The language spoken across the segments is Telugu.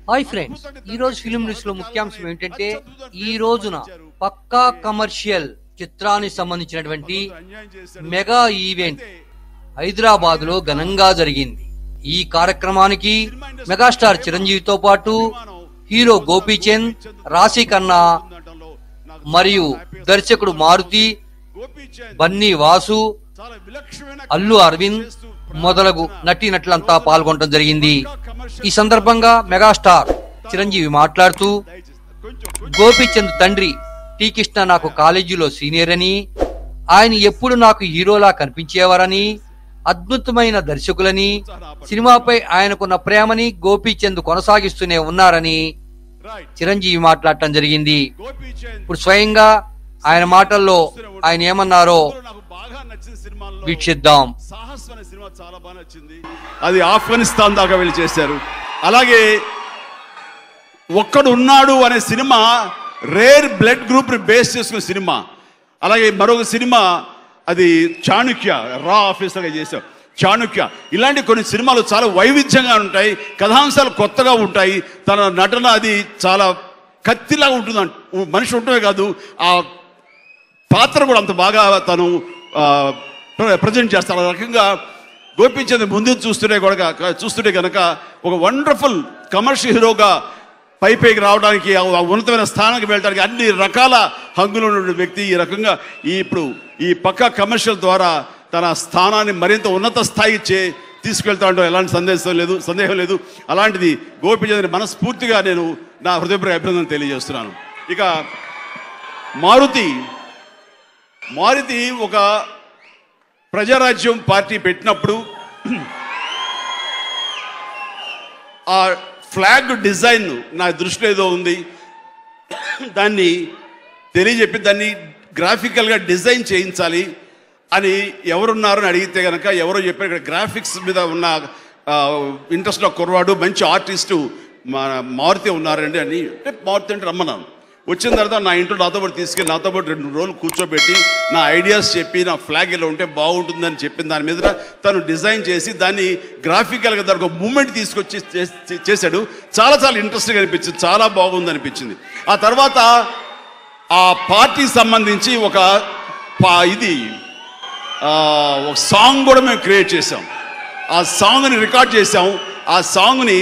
హాయ్ ఫ్రెండ్స్ ఈ రోజు ఫిలిం న్యూస్ లో ముఖ్యాంశం ఏంటంటే ఈ రోజున పక్కా కమర్షియల్ చిత్రానికి సంబంధించినటువంటి మెగా ఈవెంట్ హైదరాబాద్ లో ఘనంగా జరిగింది ఈ కార్యక్రమానికి మెగాస్టార్ చిరంజీవితో పాటు హీరో గోపీచంద్ రాశి ఖన్నా మరియు దర్శకుడు మారుతి బన్నీ వాసు అల్లు అరవింద్ మొదలగు నటీనటులంతా పాల్గొనడం జరిగింది ఈ సందర్భంగా మెగాస్టార్ చిరంజీవి మాట్లాడుతూ గోపీచంద్ తండ్రి టి కృష్ణ నాకు కాలేజీలో సీనియర్ అని ఆయన ఎప్పుడు నాకు హీరోలా కనిపించేవారని అద్భుతమైన దర్శకులని సినిమాపై ఆయనకున్న ప్రేమని గోపీచంద్ కొనసాగిస్తూనే ఉన్నారని చిరంజీవి మాట్లాడటం జరిగింది ఇప్పుడు స్వయంగా ఆయన మాటల్లో ఆయన ఏమన్నారో నాకు బాగా నచ్చిన సినిమాల్లో వీక్షిద్దాం సాహస్ అనే సినిమా చాలా బాగా నచ్చింది అది ఆఫ్ఘనిస్తాన్ దాకా వెళ్ళి చేశారు అలాగే ఒక్కడు ఉన్నాడు అనే సినిమా రేర్ బ్లడ్ గ్రూప్ ని బేస్ చేసుకున్న సినిమా అలాగే మరొక సినిమా అది చాణుక్య రా ఆఫీసర్గా చేశాం చాణుక్య ఇలాంటి కొన్ని సినిమాలు చాలా వైవిధ్యంగా ఉంటాయి కథాంశాలు కొత్తగా ఉంటాయి తన నటన అది చాలా కత్తిలాగా ఉంటుంది అంట- మనిషి ఉండటమే కాదు ఆ పాత్ర కూడా అంత బాగా తను ప్రజెంట్ చేస్తారు ఆ రకంగా గోపించంద్ ముందు చూస్తుంటే కూడా చూస్తుంటే కనుక ఒక వండర్ఫుల్ కమర్షియల్ హీరోగా పై పైకి రావడానికి ఆ ఉన్నతమైన స్థానానికి వెళ్ళడానికి అన్ని రకాల హంగులు ఉన్న వ్యక్తి ఈ రకంగా ఈ ఇప్పుడు ఈ పక్క కమర్షియల్ ద్వారా తన స్థానాన్ని మరింత ఉన్నత స్థాయికి చే తీసుకెళ్తా ఉండడం ఎలాంటి సందేశం లేదు సందేహం లేదు అలాంటిది గోపిచంద్ర మనస్ఫూర్తిగా నేను నా హృదయపూర్వక అభినందన తెలియజేస్తున్నాను ఇక మారుతి మారుతి ఒక ప్రజారాజ్యం పార్టీ పెట్టినప్పుడు ఆ ఫ్లాగ్ డిజైన్ నా దృష్టిలో ఏదో ఉంది దాన్ని తెలియజెప్పి దాన్ని గ్రాఫికల్గా డిజైన్ చేయించాలి అని ఎవరున్నారని అడిగితే కనుక ఎవరో చెప్పారు ఇక్కడ గ్రాఫిక్స్ మీద ఉన్న ఇంట్రెస్ట్ కుర్రాడు మంచి ఆర్టిస్టు మా మారుతి ఉన్నారండి అని అంటే మారుతి అంటే రమ్మన్నాను వచ్చిన తర్వాత నా ఇంట్లో నాతో పాటు తీసుకెళ్ళి నాతో పాటు రెండు రోజులు కూర్చోబెట్టి నా ఐడియాస్ చెప్పి నా ఫ్లాగ్ ఇలా ఉంటే బాగుంటుందని చెప్పిన దాని మీద తను డిజైన్ చేసి దాన్ని గ్రాఫికల్గా దానికి ఒక మూమెంట్ తీసుకొచ్చి చేస్- చేశాడు చాలా చాలా ఇంట్రెస్టింగ్ అనిపించింది చాలా బాగుంది అనిపించింది ఆ తర్వాత ఆ పార్టీకి సంబంధించి ఒక పా- ఇది ఆ, ఒక సాంగ్ కూడా మేము క్రియేట్ చేసాం ఆ సాంగ్ని రికార్డ్ చేసాం ఆ సాంగ్ని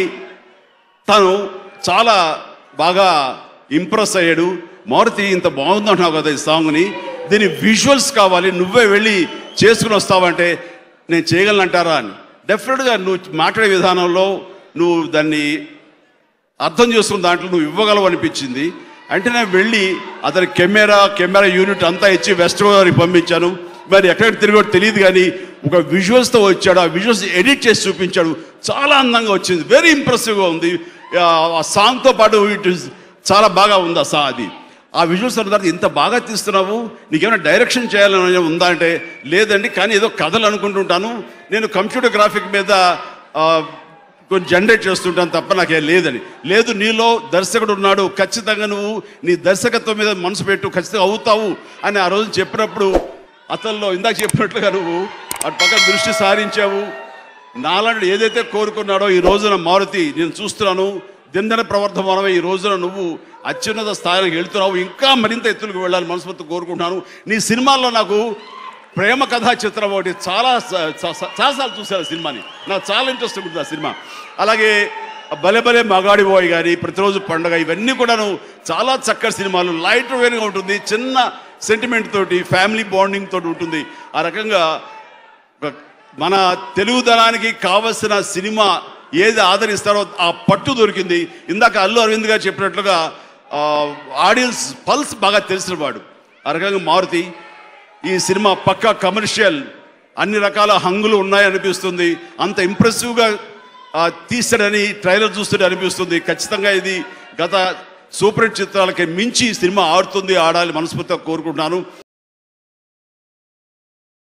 తను చాలా బాగా ఇంప్రెస్ అయ్యాడు మారుతి ఇంత బాగుందంటున్నావు కదా ఈ సాంగ్ని దీని విజువల్స్ కావాలి నువ్వే వెళ్ళి చేసుకుని వస్తావంటే నేను చేయగలనంటారా అని డెఫినెట్గా నువ్వు మాట్లాడే విధానంలో నువ్వు దాన్ని అర్థం చేసుకున్న దాంట్లో నువ్వు ఇవ్వగలవు అనిపించింది అంటే నేను వెళ్ళి అతని కెమెరా కెమెరా యూనిట్ అంతా ఇచ్చి వెస్ట్ గోదావరికి పంపించాను మరి ఎక్కడికి తిరిగాడో తెలియదు కానీ ఒక విజువల్స్తో వచ్చాడు ఆ విజువల్స్ ఎడిట్ చేసి చూపించాడు చాలా అందంగా వచ్చింది వెరీ ఇంప్రెసివ్గా ఉంది ఆ, ఆ సాంగ్తో పాటు ఇట్ ఇస్ చాలా బాగా ఉంది ఆ సా అది ఆ విజువల్స్ అన్న తర్వాత ఇంత బాగా తీస్తున్నావు నీకేమైనా డైరెక్షన్ చేయాలని ఉందా అంటే లేదండి కానీ ఏదో కథలు అనుకుంటుంటాను నేను కంప్యూటర్ గ్రాఫిక్ మీద ఆ, కొంచెం జనరేట్ చేస్తుంటాను తప్ప నాకేం లేదని లేదు నీలో దర్శకుడు ఉన్నాడు ఖచ్చితంగా నువ్వు నీ దర్శకత్వం మీద మనసు పెట్టు ఖచ్చితంగా అవుతావు అని ఆ రోజు చెప్పినప్పుడు అతనిలో ఇందాక చెప్పినట్లుగా నువ్వు అటు పక్క దృష్టి సారించావు నాలాంటి ఏదైతే కోరుకున్నాడో ఈ రోజున మారుతి నేను చూస్తున్నాను దిందన ప్రవర్ధమానమే ఈ రోజున నువ్వు అత్యున్నత స్థాయికి వెళ్తున్నావు ఇంకా మరింత ఎత్తులకు వెళ్ళాలని మనస్ఫూర్తి కోరుకుంటున్నాను నీ సినిమాల్లో నాకు ప్రేమ కథా చిత్రం ఒకటి చాలా స- స- స- చాలాసార్లు చూశాను ఆ సినిమాని నాకు చాలా ఇంట్రెస్ట్ ఉంటుంది ఆ సినిమా అలాగే భలే భలే మగాడి బాయ్ కానీ ప్రతిరోజు పండగ ఇవన్నీ కూడాను చాలా చక్కటి సినిమాలు లైట్ వేరుగా ఉంటుంది చిన్న సెంటిమెంట్ తోటి ఫ్యామిలీ బాండింగ్ తోటి ఉంటుంది ఆ రకంగా ఒక మన తెలుగుదనానికి కావలసిన సినిమా ఏది ఆదరిస్తారో ఆ పట్టు దొరికింది ఇందాక అల్లు అరవింద్ గారు చెప్పినట్లుగా ఆడియన్స్ పల్స్ బాగా తెలిసిన వాడు ఆ రకంగా మారుతి ఈ సినిమా పక్కా కమర్షియల్ అన్ని రకాల హంగులు ఉన్నాయనిపిస్తుంది అంత ఇంప్రెసివ్గా తీస్తాడని ట్రైలర్ చూస్తుంటే అనిపిస్తుంది ఖచ్చితంగా ఇది గత సూపర్ హిట్ చిత్రాలకి మించి ఈ సినిమా ఆడుతుంది ఆడాలి మనస్ఫూర్తిగా కోరుకుంటున్నాను